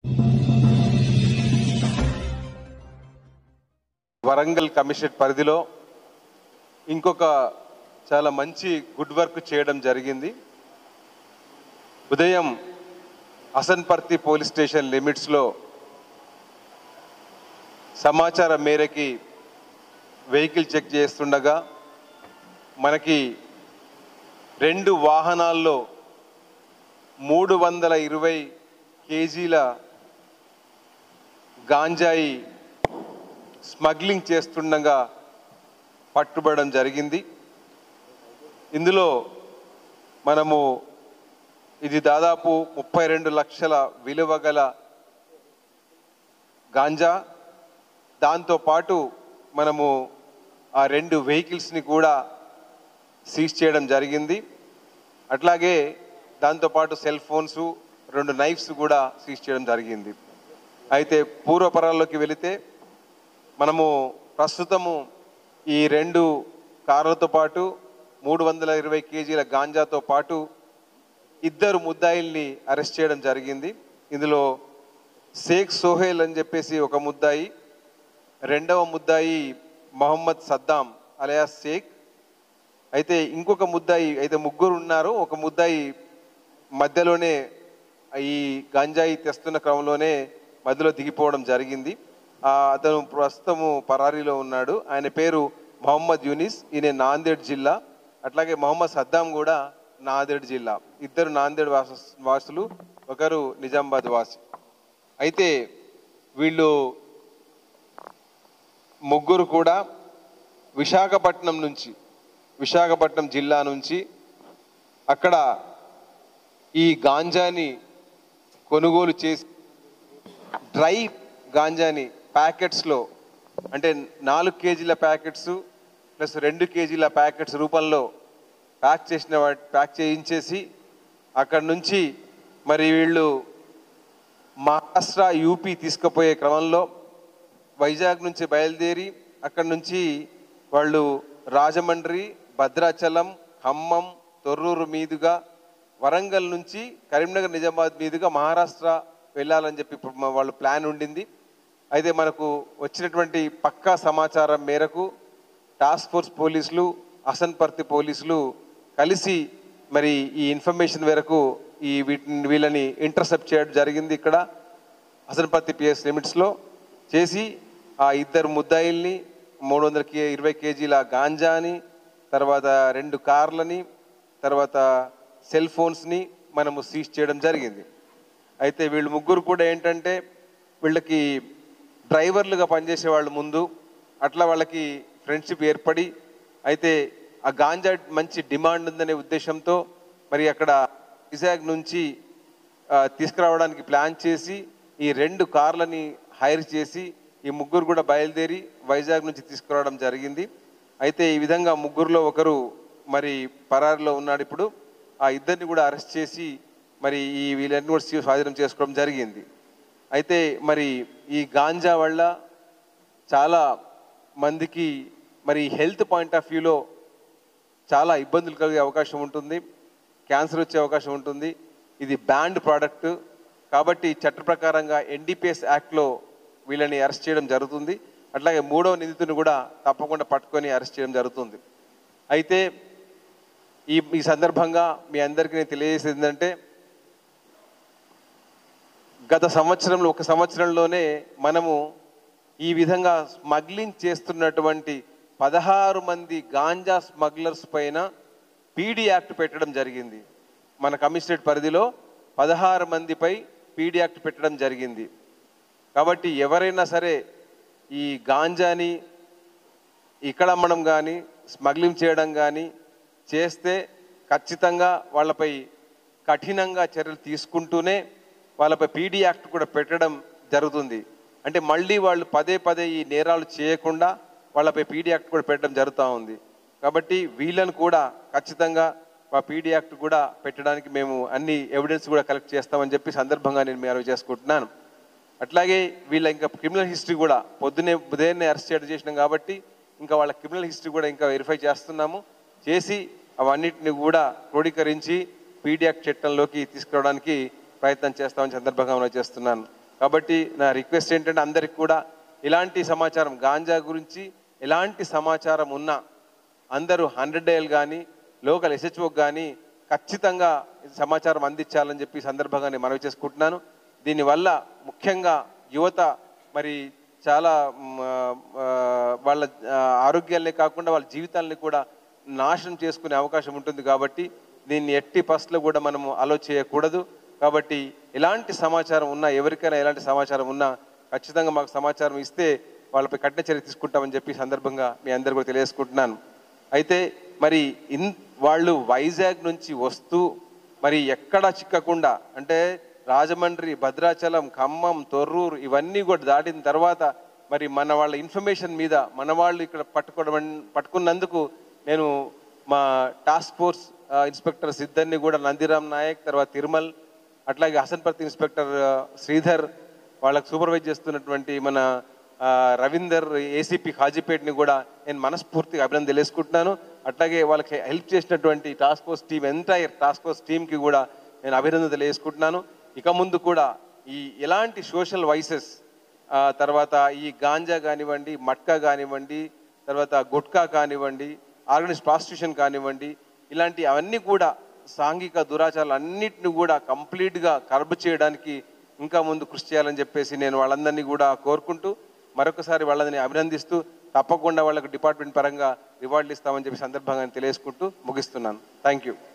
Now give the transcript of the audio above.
Warangal commissionerate పరిధిలో ఇంకొక చాలా మంచి గుడ్ వర్క్ చేయడం జరిగింది ఉదయం అసన్పర్తి పోలీస్ స్టేషన్ లిమిట్స్లో సమాచారం మేరకి వెహికల్ చెక్ చేస్తుండగా మనకి రెండు వాహనాల్లో మూడు వందల ఇరవై కేజీల గాంజాయి స్మగ్లింగ్ చేస్తుండగా పట్టుబడడం జరిగింది ఇందులో మనము ఇది దాదాపు ముప్పై రెండు లక్షల విలువ గల గాంజా దాంతో పాటు మనము ఆ రెండు వెహికల్స్ని కూడా సీజ్ చేయడం జరిగింది అట్లాగే దాంతోపాటు సెల్ ఫోన్స్ రెండు నైఫ్స్ కూడా సీజ్ చేయడం జరిగింది అయితే పూర్వపరాల్లోకి వెళితే మనము ప్రస్తుతము ఈ రెండు కార్లతో పాటు మూడు వందల ఇరవై కేజీల గాంజాతో పాటు ఇద్దరు ముద్దాయిల్ని అరెస్ట్ చేయడం జరిగింది ఇందులో షేక్ సోహేల్ అని చెప్పేసి ఒక ముద్దాయి రెండవ ముద్దాయి మొహమ్మద్ సద్దాం అలయా షేక్ అయితే ఇంకొక ముద్దాయి అయితే ముగ్గురు ఉన్నారు ఒక ముద్దాయి మధ్యలోనే ఈ గంజాయి తెస్తున్న క్రమంలోనే మధ్యలో దిగిపోవడం జరిగింది ఆ, అతను ప్రస్తుతము పరారీలో ఉన్నాడు ఆయన పేరు మొహమ్మద్ యూనిస్ ఈయన నాందేడ్ జిల్లా అట్లాగే మొహమ్మద్ సద్దాం కూడా నాందేడ్ జిల్లా ఇద్దరు నాందేడ్ వాస వాసులు ఒకరు నిజామాబాద్ వాసి అయితే వీళ్ళు ముగ్గురు కూడా విశాఖపట్నం నుంచి విశాఖపట్నం జిల్లా నుంచి అక్కడ ఈ గాంజాని కొనుగోలు చేసి డ్రై గాంజాని ప్యాకెట్స్లో అంటే నాలుగు కేజీల ప్యాకెట్స్ ప్లస్ రెండు కేజీల ప్యాకెట్స్ రూపంలో ప్యాక్ చేసిన వాటి ప్యాక్ చేయించేసి అక్కడ నుంచి మరి వీళ్ళు మహారాష్ట్ర యూపీ తీసుకుపోయే క్రమంలో వైజాగ్ నుంచి బయలుదేరి అక్కడ నుంచి వాళ్ళు రాజమండ్రి భద్రాచలం ఖమ్మం తొర్రూరు మీదుగా వరంగల్ నుంచి కరీంనగర్ నిజామాబాద్ మీదుగా మహారాష్ట్ర వెళ్ళాలని చెప్పి ఇప్పుడు మా వాళ్ళు ప్లాన్ ఉండింది అయితే మనకు వచ్చినటువంటి పక్కా సమాచారం మేరకు టాస్క్ ఫోర్స్ పోలీసులు అసన్పర్తి పోలీసులు కలిసి మరి ఈ ఇన్ఫర్మేషన్ మేరకు ఈ వీటిని వీళ్ళని ఇంటర్సెప్ట్ చేయడం జరిగింది ఇక్కడ అసన్పర్తి పిఎస్ లిమిట్స్లో చేసి ఆ ఇద్దరు ముద్దాయిల్ని మూడు వందల కే ఇరవై కేజీల గాంజాని తర్వాత రెండు కార్లని తర్వాత సెల్ ఫోన్స్ని మనము సీజ్ చేయడం జరిగింది అయితే వీళ్ళు ముగ్గురు కూడా ఏంటంటే వీళ్ళకి డ్రైవర్లుగా పనిచేసే వాళ్ళు ముందు అట్లా వాళ్ళకి ఫ్రెండ్షిప్ ఏర్పడి అయితే ఆ గాంజా మంచి డిమాండ్ ఉందనే ఉద్దేశంతో మరి అక్కడ విజాగ్ నుంచి ఆ, తీసుకురావడానికి ప్లాన్ చేసి ఈ రెండు కార్లని హైర్ చేసి ఈ ముగ్గురు కూడా బయలుదేరి వైజాగ్ నుంచి తీసుకురావడం జరిగింది అయితే ఈ విధంగా ముగ్గురులో ఒకరు మరి పరారిలో ఉన్నాడు ఇప్పుడు ఆ ఇద్దరిని కూడా అరెస్ట్ చేసి మరి ఈ వీళ్ళని కూడా సీ- స్వాధీనం చేసుకోవడం జరిగింది అయితే మరి ఈ గాంజా వల్ల చాలా మందికి మరి హెల్త్ పాయింట్ ఆఫ్ వ్యూలో చాలా ఇబ్బందులు కలిగే అవకాశం ఉంటుంది క్యాన్సర్ వచ్చే అవకాశం ఉంటుంది ఇది బ్యాండ్ ప్రోడక్ట్ కాబట్టి చట్ట ప్రకారంగా ఎన్డీపీఎస్ యాక్ట్లో వీళ్ళని అరెస్ట్ చేయడం జరుగుతుంది అట్లాగే మూడవ నిందితుని కూడా తప్పకుండా పట్టుకొని అరెస్ట్ చేయడం జరుగుతుంది అయితే ఈ ఈ సందర్భంగా మీ అందరికీ నేను తెలియజేసేది ఏంటంటే గత సంవత్సరంలో ఒక సంవత్సరంలోనే మనము ఈ విధంగా స్మగ్లింగ్ చేస్తున్నటువంటి పదహారు మంది గాంజా స్మగ్లర్స్ పైన పీడీ యాక్ట్ పెట్టడం జరిగింది మన కమిషనరేట్ పరిధిలో పదహారు మందిపై పీడీ యాక్ట్ పెట్టడం జరిగింది కాబట్టి ఎవరైనా సరే ఈ గాంజాని ఇక్కడ అమ్మడం కానీ స్మగ్లింగ్ చేయడం కానీ చేస్తే ఖచ్చితంగా వాళ్ళపై కఠినంగా చర్యలు తీసుకుంటూనే వాళ్ళపై పీడీ యాక్ట్ కూడా పెట్టడం జరుగుతుంది అంటే మళ్ళీ వాళ్ళు పదే పదే ఈ నేరాలు చేయకుండా వాళ్ళపై పీడీ యాక్ట్ కూడా పెట్టడం జరుగుతూ ఉంది కాబట్టి వీళ్ళను కూడా ఖచ్చితంగా మా పీడీ యాక్ట్ కూడా పెట్టడానికి మేము అన్ని ఎవిడెన్స్ కూడా కలెక్ట్ చేస్తామని చెప్పి సందర్భంగా నేను మేము చేసుకుంటున్నాను అట్లాగే వీళ్ళ ఇంకా క్రిమినల్ హిస్టరీ కూడా పొద్దునే ఉదయాన్నే అరెస్ట్ చేయడం చేసినాం కాబట్టి ఇంకా వాళ్ళ క్రిమినల్ హిస్టరీ కూడా ఇంకా వెరిఫై చేస్తున్నాము చేసి అవన్నిటిని కూడా క్రోడీకరించి పీడియాక్ చట్టంలోకి తీసుకురావడానికి ప్రయత్నం చేస్తామని సందర్భంగా మనం చేస్తున్నాను కాబట్టి నా రిక్వెస్ట్ ఏంటంటే అందరికి కూడా ఇలాంటి సమాచారం గాంజా గురించి ఎలాంటి సమాచారం ఉన్నా అందరూ హండ్రెడ్ డేల్ కానీ లోకల్ ఎస్హెచ్ఓకి కానీ ఖచ్చితంగా సమాచారం అందించాలని చెప్పి ఈ సందర్భంగా నేను మనవి చేసుకుంటున్నాను దీనివల్ల ముఖ్యంగా యువత మరి చాలా మ్, ఆ, వాళ్ళ ఆ, ఆరోగ్యాలనే కాకుండా వాళ్ళ జీవితాలని కూడా నాశనం చేసుకునే అవకాశం ఉంటుంది కాబట్టి దీన్ని ఎట్టి పస్లో కూడా మనము అలో చేయకూడదు కాబట్టి ఎలాంటి సమాచారం ఉన్నా ఎవరికైనా ఎలాంటి సమాచారం ఉన్నా ఖచ్చితంగా మాకు సమాచారం ఇస్తే వాళ్ళపై కఠిన చర్య తీసుకుంటామని చెప్పి ఈ సందర్భంగా మీ అందరు కూడా తెలియజేసుకుంటున్నాను అయితే మరి ఇన్ వాళ్ళు వైజాగ్ నుంచి వస్తూ మరి ఎక్కడా చిక్కకుండా అంటే రాజమండ్రి భద్రాచలం ఖమ్మం తొర్రూరు ఇవన్నీ కూడా దాటిన తర్వాత మరి మన వాళ్ళ ఇన్ఫర్మేషన్ మీద మన వాళ్ళు ఇక్కడ పట్టుకోవడం పట్టుకున్నందుకు నేను మా టాస్క్ ఫోర్స్ ఆ, ఇన్స్పెక్టర్ సిద్ధన్ని కూడా నందిరామ్ నాయక్ తర్వాత తిరుమల్ అట్లాగే హసన్పర్తి ఇన్స్పెక్టర్ ఆ, శ్రీధర్ వాళ్ళకు సూపర్వైజ్ చేస్తున్నటువంటి మన ఆ, రవీందర్ ఏసీపీ హాజీపేట్ని కూడా నేను మనస్ఫూర్తిగా అభినందన తెలియజేసుకుంటున్నాను అట్లాగే వాళ్ళకి హెల్ప్ చేసినటువంటి task force team entire task force టీంకి కూడా నేను అభినందన తెలియజేసుకుంటున్నాను ఇక ముందు కూడా ఈ ఎలాంటి సోషల్ వైసెస్ తర్వాత ఈ గాంజా కానివ్వండి మట్కా కానివ్వండి తర్వాత గుట్కా కానివ్వండి ఆర్గనైజ్ ప్రాస్టిట్యూషన్ కానివ్వండి ఇలాంటి అవన్నీ కూడా సాంఘిక దురాచారాలు అన్నిటిని కూడా కంప్లీట్గా కర్బ్ చేయడానికి ఇంకా ముందు కృషి చేయాలని చెప్పేసి నేను వాళ్ళందరినీ కూడా కోరుకుంటూ మరొకసారి వాళ్ళని అభినందిస్తూ తప్పకుండా వాళ్ళకు డిపార్ట్మెంట్ పరంగా రివార్డులు ఇస్తామని చెప్పి సందర్భంగా నేను తెలియజేసుకుంటూ ముగిస్తున్నాను థ్యాంక్ యూ